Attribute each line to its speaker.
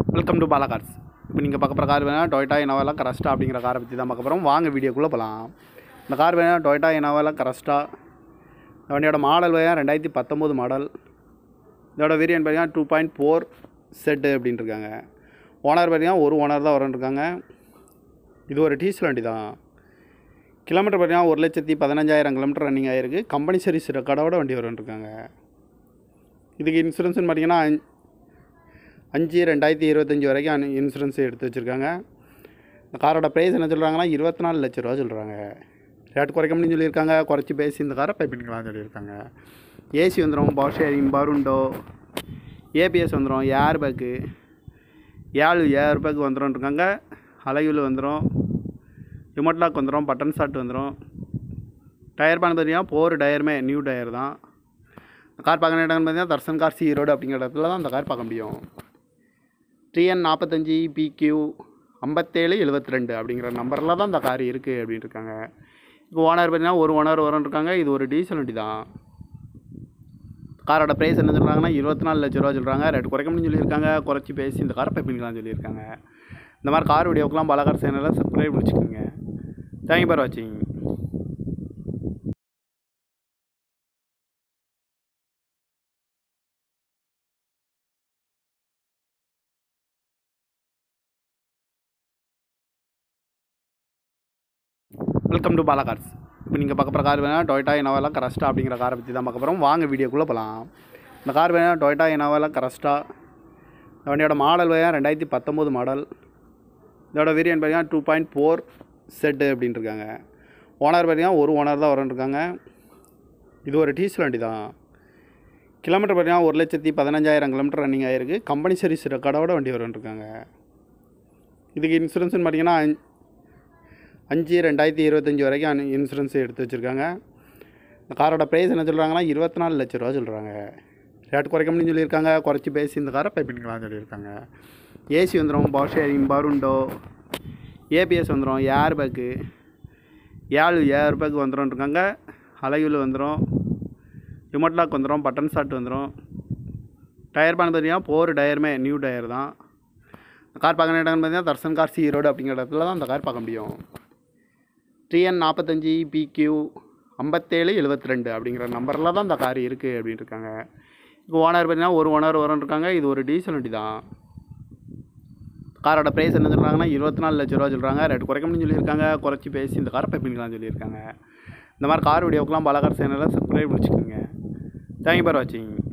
Speaker 1: welcome to Bala cars இப்போ நீங்கள் பார்க்க போகிற கார் வேணால் டொயோட்டா இனோவாலா கரஸ்டா அப்படிங்கிற காரை பற்றி தான் பார்க்க போகிறோம் வாங்க வீடியோக்குள்ளே போகலாம் இந்த கார் வேணால் டொயோட்டா இனோவாலா கரஸ்டா இந்த வண்டியோட மாடல் வேணா ரெண்டாயிரத்தி பத்தொம்போது மாடல் இதோட வேரியன்ட் பார்த்தீங்கன்னா டூ பாயிண்ட் ஃபோர் செட்டு அப்படின்னு இருக்காங்க ஓனர் பார்த்தீங்கன்னா ஒரு ஓனர் தான் வரன்னு இருக்காங்க இது ஒரு டீசல் வண்டி தான் கிலோமீட்டர் பார்த்தீங்கன்னா ஒரு லட்சத்தி பதினஞ்சாயிரம் கிலோமீட்டர் ரன்னிங் ஆகிருக்கு கம்பெனி சர்வீஸ் ரெக்கார்டோட வண்டி வரும்னு இருக்காங்க இதுக்கு இன்சூரன்ஸ்னு பார்த்தீங்கன்னா அஞ்சு- அஞ்சு ரெண்டாயிரத்தி இருபத்தஞ்சி வரைக்கும் அனு- இன்சூரன்ஸ் எடுத்து வச்சுருக்காங்க இந்த காரோட ப்ரைஸ் என்ன சொல்கிறாங்கன்னா இருபத்தி நாலு லட்ச ரூபா சொல்கிறாங்க ரேட் குறைக்க முடியும்னு சொல்லியிருக்காங்க குறைச்சி பேசி இந்த காரை பை பண்ணிக்கலாம்னு சொல்லியிருக்காங்க ஏசி வந்துடும் பவர் ஷேரிங் பருண்டோ ஏபிஎஸ் வந்துடும் ஏர் பேக்கு ஏழு ஏர் பேக் வந்துடும் இருக்காங்க அலைவில் வந்துடும் ரிமோட் லாக் வந்துடும் பட்டன் ஷாட் வந்துடும் டயர் பண்ண பார்த்தீங்கன்னா போர் டயருமே நியூ டயர் தான் இந்த கார் பார்க்குற இடம் பார்த்தீங்கன்னா தர்சன் கார் சி ரோடு அப்படிங்கிற இடத்துல தான் அந்த கார் பார்க்க முடியும் டிஎன் நாற்பத்தஞ்சி பிக்யூ ஐம்பத்தேழு எழுபத்தி ரெண்டு அப்படிங்கிற நம்பரில் தான் இந்த கார் இருக்குது அப்படின்னு இருக்காங்க இப்போ ஓனர் பார்த்தீங்கன்னா ஒரு ஓனர் வரன்னு இருக்காங்க இது ஒரு டீசல் வண்டி தான் காரோட ப்ரைஸ் என்ன சொல்கிறாங்கன்னா இருபத்தி நாலு லட்ச ரூபா சொல்கிறாங்க ரேட் குறைக்க முடியும்னு சொல்லியிருக்காங்க குறைச்சி பேசி இந்த காரை பை பண்ணிக்கலாம்னு சொல்லியிருக்காங்க இந்த மாதிரி கார் வீடியோக்கெலாம் பலகார் சேனலில் சப்ஸ்கிரைப் பண்ணிச்சுக்கோங்க தேங்க்யூ ஃபார் வாட்சிங் வெல்கம் டு பாலா கார்ஸ் இப்போ நீங்கள் பார்க்க போகிற கார் வேணால் டொயோட்டா இனோவாலா கரஸ்டா அப்படிங்கிற காரை பற்றி தான் பார்க்க போகிறோம் வாங்க வீடியோக்குள்ளே போகலாம் இந்த கார் வேணால் டொயோட்டா இனோவாலா கரஸ்டா இந்த வண்டியோட மாடல் வேணா ரெண்டாயிரத்தி பத்தொம்போது மாடல் இதோட வேரியன்ட் பார்த்தீங்கன்னா டூ பாயிண்ட் ஃபோர் செட்டு அப்படின்னு இருக்காங்க ஓனர் பார்த்தீங்கன்னா ஒரு ஓனர் தான் வரன்னு இருக்காங்க இது ஒரு டீசல் வண்டி தான் கிலோமீட்டர் பார்த்தீங்கன்னா ஒரு லட்சத்தி பதினஞ்சாயிரம் கிலோமீட்டர் ரன்னிங் ஆகிருக்கு கம்பெனி சர்வீஸ் ரெக்கார்டோட வண்டி வரும்னு இருக்காங்க இதுக்கு இன்சூரன்ஸ்னு பார்த்தீங்கன்னா அஞ்சு- அஞ்சு ரெண்டாயிரத்தி இருபத்தஞ்சி வரைக்கும் அனு- இன்சூரன்ஸ் எடுத்து வச்சுருக்காங்க இந்த காரோட ப்ரைஸ் என்ன சொல்கிறாங்கன்னா இருபத்தி நாலு லட்ச ரூபா சொல்கிறாங்க ரேட் குறைக்க முடியும்னு சொல்லியிருக்காங்க குறைச்சி பேசி இந்த காரை பை பண்ணிக்கலாம்னு சொல்லியிருக்காங்க ஏசி வந்துடும் பவர் ஷேரிங் பருண்டோ ஏபிஎஸ் வந்துடும் ஏர் பேக்கு ஏழு ஏர் பேக் வந்துடும் இருக்காங்க அலைவில் வந்துடும் ரிமோட் லாக் வந்துடும் பட்டன் ஷாட் வந்துடும் டயர் பண்ண பார்த்தீங்கன்னா போர் டயருமே நியூ டயர் தான் இந்த கார் பார்க்குற இடம் பார்த்தீங்கன்னா தர்சன் கார் சி ரோடு அப்படிங்கிற இடத்துல தான் அந்த கார் பார்க்க முடியும் டிஎன் நாற்பத்தஞ்சி பிக்யூ ஐம்பத்தேழு எழுபத்தி ரெண்டு அப்படிங்கிற நம்பரில் தான் இந்த கார் இருக்குது அப்படின்னு இருக்காங்க இப்போ ஓனர் பார்த்தீங்கன்னா ஒரு ஓனர் வரன்னு இருக்காங்க இது ஒரு டீசல் வண்டி தான் காரோட ப்ரைஸ் என்ன சொல்கிறாங்கன்னா இருபத்தி நாலு லட்ச ரூபா சொல்கிறாங்க ரேட் குறைக்க முடியும்னு சொல்லியிருக்காங்க குறைச்சி பேசி இந்த காரை பை பண்ணிக்கலாம்னு சொல்லியிருக்காங்க இந்த மாதிரி கார் வீடியோக்கெலாம் பலகார் சேனலில் சப்ஸ்கிரைப் பண்ணிச்சுக்கோங்க தேங்க்யூ ஃபார் வாட்சிங்